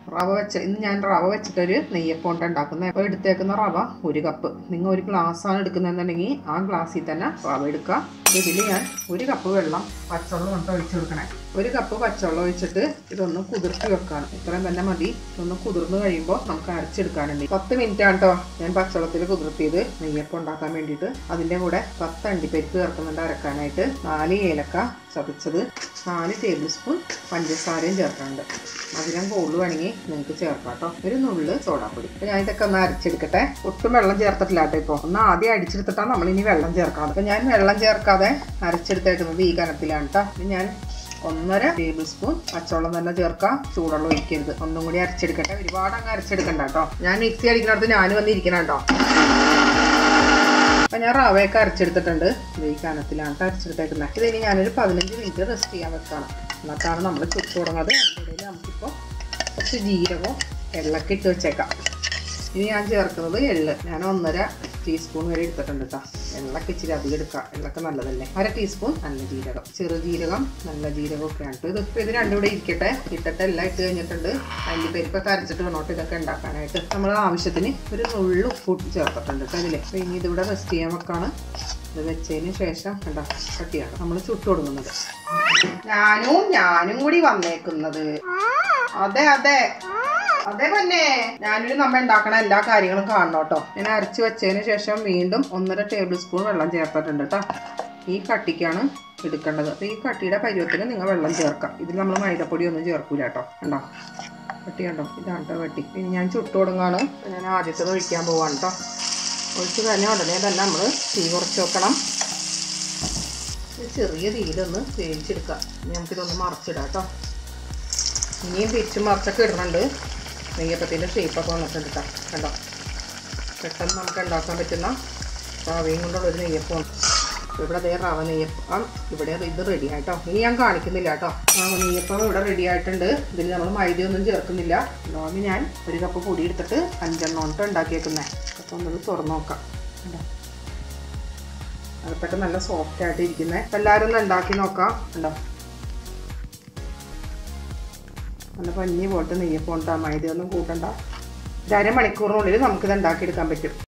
റവ വെച്ച ഇന്ന് ഞാൻ റവ വെച്ചിട്ടൊരു നെയ്യപ്പം കൊണ്ട് ഉണ്ടാക്കുന്നത് അപ്പോൾ എടുത്തേക്കുന്ന റവ ഒരു കപ്പ് നിങ്ങൾ ഒരു ഗ്ലാസ്സാണ് എടുക്കുന്നതെന്നുണ്ടെങ്കിൽ ആ ഗ്ലാസ്സിൽ തന്നെ റവ എടുക്കുക ഇതിൽ ഞാൻ ഒരു കപ്പ് വെള്ളം പച്ചവെള്ളം കൊണ്ട് ഒഴിച്ചു കൊടുക്കണേ ഒരു കപ്പ് പച്ചവെള്ളം ഒഴിച്ചിട്ട് ഇതൊന്ന് കുതിർത്തി വെക്കാണ് ഇത്രയും തന്നെ മതി ഇതൊന്ന് കുതിർന്ന് കഴിയുമ്പോൾ നമുക്ക് അരച്ചെടുക്കാനുണ്ട് പത്ത് മിനിറ്റ് ആണ് കേട്ടോ ഞാൻ പച്ചവെള്ളത്തിൽ കുതിർത്തിയത് നെയ്യപ്പം ഉണ്ടാക്കാൻ വേണ്ടിയിട്ട് അതിൻ്റെ കൂടെ പത്ത് അണ്ടിപ്പരിപ്പ് ചേർക്കുന്നുണ്ട് അരക്കാനായിട്ട് നാല് ഏലക്ക ചതച്ചത് നാല് ടേബിൾ സ്പൂൺ പഞ്ചസാരയും ചേർക്കാനുണ്ട് മധുരം കൂടുതൽ വേണമെങ്കിൽ നിങ്ങൾക്ക് ചേർക്കാം കേട്ടോ ഒരു നുള്ള് സോഡാപ്പൊടി അപ്പോൾ ഞാൻ ഇതൊക്കെ ഒന്ന് അരച്ചെടുക്കട്ടെ ഒട്ടും വെള്ളം ചേർത്തിട്ടില്ല കേട്ടോ ഇപ്പോൾ ഒന്ന് ആദ്യം അടിച്ചെടുത്തിട്ടാണ് നമ്മൾ ഇനി വെള്ളം ചേർക്കാതെ അപ്പോൾ ഞാൻ വെള്ളം ചേർക്കാതെ അരച്ചെടുത്തേക്കുന്നത് ഈ കനത്തിലാണ് കേട്ടോ ഇനി ഞാൻ ഒന്നര ടേബിൾ സ്പൂൺ പച്ചവെള്ളം തന്നെ ചേർക്കാം ചൂടുവെള്ളം ഒഴിക്കരുത് ഒന്നും കൂടി അരച്ചെടുക്കട്ടെ ഒരുപാട് അങ്ങ് അരച്ചെടുക്കണ്ട കേട്ടോ ഞാൻ മിക്സി അടിക്കുന്നിടത്ത് ഞാൻ വന്നിരിക്കണം കേട്ടോ അപ്പം ഞാൻ റവയൊക്കെ അരച്ചെടുത്തിട്ടുണ്ട് ഇത് ഈ കനത്തിലാണ് കേട്ടോ അരച്ചെടുത്തേക്കുന്നത് ഇതിനി ഞാനൊരു പതിനഞ്ച് മിനിറ്റ് റെസ്റ്റ് ചെയ്യാൻ വെക്കണം എന്നിട്ടാണ് നമ്മൾ ചുറ്റു തുടങ്ങുന്നത് അതിൻ്റെ ഇടയിൽ നമുക്കിപ്പോൾ കുറച്ച് ജീരകവും എള്ളൊക്കെ ഇട്ട് വെച്ചേക്കാം ഇനി ഞാൻ ചേർക്കുന്നത് എള്ള് ഞാൻ ഒന്നര ടീസ്പൂൺ വരെ എടുത്തിട്ടുണ്ട് കേട്ടോ എള്ളൊക്കെ ഇച്ചിരി അധികം എടുക്കാം എള്ളൊക്കെ നല്ലതല്ലേ അര ടീസ്പൂൺ നല്ല ജീരകം ചെറു ജീരകം നല്ല ജീരകമൊക്കെയാണ് കേട്ടോ ഇത് ഇപ്പോൾ ഇത് രണ്ടും കൂടെ ഇരിക്കട്ടെ ഇട്ടിട്ട് എല്ലാം ഇട്ട് കഴിഞ്ഞിട്ടുണ്ട് അതിൻ്റെ പരിപ്പൊക്കെ അരച്ചിട്ട് വേണോട്ട് ഇതൊക്കെ ഉണ്ടാക്കാനായിട്ട് നമ്മൾ ആവശ്യത്തിന് ഒരു നുള്ളു ഉപ്പ് ചേർത്തിട്ടുണ്ട് കേട്ടോ ഇതിൽ അപ്പോൾ ഇനി ഇതിവിടെ റെസ്റ്റ് ചെയ്യാൻ വെക്കാണ് ഇത് വെച്ചതിന് ശേഷം കണ്ടോ കട്ടിയാണ് നമ്മൾ ചുട്ടു കൊടുക്കുന്നത് ഞാനും ഞാനും കൂടി വന്നേക്കുന്നത് അതെ അതെ അതെ തന്നെ ഞാനൊരു നമ്മ ഉണ്ടാക്കണ എല്ലാ കാര്യങ്ങളും കാണണം കേട്ടോ ഞാൻ അരച്ച് വെച്ചതിന് ശേഷം വീണ്ടും ഒന്നര ടേബിൾ സ്പൂൺ വെള്ളം ചേർത്തിട്ടുണ്ട് കേട്ടോ ഈ കട്ടിക്കാണ് എടുക്കേണ്ടത് അപ്പോൾ ഈ കട്ടിയുടെ പരുവത്തിന് നിങ്ങൾ വെള്ളം ചേർക്കാം ഇതിൽ നമ്മൾ മൈദപ്പൊടി ഒന്നും ചേർക്കൂല കേട്ടോ കണ്ടോ കട്ടി കണ്ടോ ഇതാണ് കേട്ടോ കട്ടി ഇനി ഞാൻ ചുട്ടു തുടങ്ങാണ് ഞാൻ ആദ്യത്തത് ഒഴിക്കാൻ പോവാണ് കേട്ടോ ഒഴിച്ച് കഴിഞ്ഞ ഉടനെ തന്നെ നമ്മൾ തീ കുറച്ച് വെക്കണം ചെറിയ തീയിലൊന്ന് വേവിച്ചെടുക്കാം ഇനി നമുക്കിതൊന്ന് മറച്ചിടാം കേട്ടോ ഇനിയും തിരിച്ചും മറിച്ചൊക്കെ ഇടുന്നുണ്ട് നെയ്യപ്പത്തിൻ്റെ ഷേപ്പൊക്കെ വന്നിട്ടുണ്ട് കേട്ടോ കണ്ടോ പെട്ടെന്ന് നമുക്ക് ഉണ്ടാക്കാൻ പറ്റുന്ന റവയും കൊണ്ടുള്ള ഒരു നെയ്യപ്പമാണ് ഇവിടെ അതേ റവ നെയ്യപ്പം ഇവിടെ ഇത് റെഡി ആയിട്ടോ ഇനി ഞാൻ കാണിക്കുന്നില്ല കേട്ടോ റവ നെയ്യപ്പം ഇവിടെ റെഡി ആയിട്ടുണ്ട് ഇതിൽ നമ്മൾ മൈദയൊന്നും ചേർക്കുന്നില്ല അതുകൊണ്ട് ഞാൻ ഒരു കപ്പ് പൊടി എടുത്തിട്ട് അഞ്ചെണ്ണം കൊണ്ട് ഉണ്ടാക്കിയേക്കുന്നത് അപ്പോൾ ഒന്നത് തുറന്ന് നോക്കാം കണ്ടോ അകത്തൊക്കെ നല്ല സോഫ്റ്റ് ആയിട്ട് ഇരിക്കുന്നത് അപ്പം എല്ലാവരും ഒന്ന് ഉണ്ടാക്കി നോക്കാം ഉണ്ടോ നല്ല പഞ്ഞി പോലത്തെ നെയ്യപ്പം ഉണ്ടാ മൈദയൊന്നും കൂട്ടണ്ട ഒരു അരമണിക്കൂറിനുള്ളിൽ നമുക്കിത് ഉണ്ടാക്കിയെടുക്കാൻ പറ്റും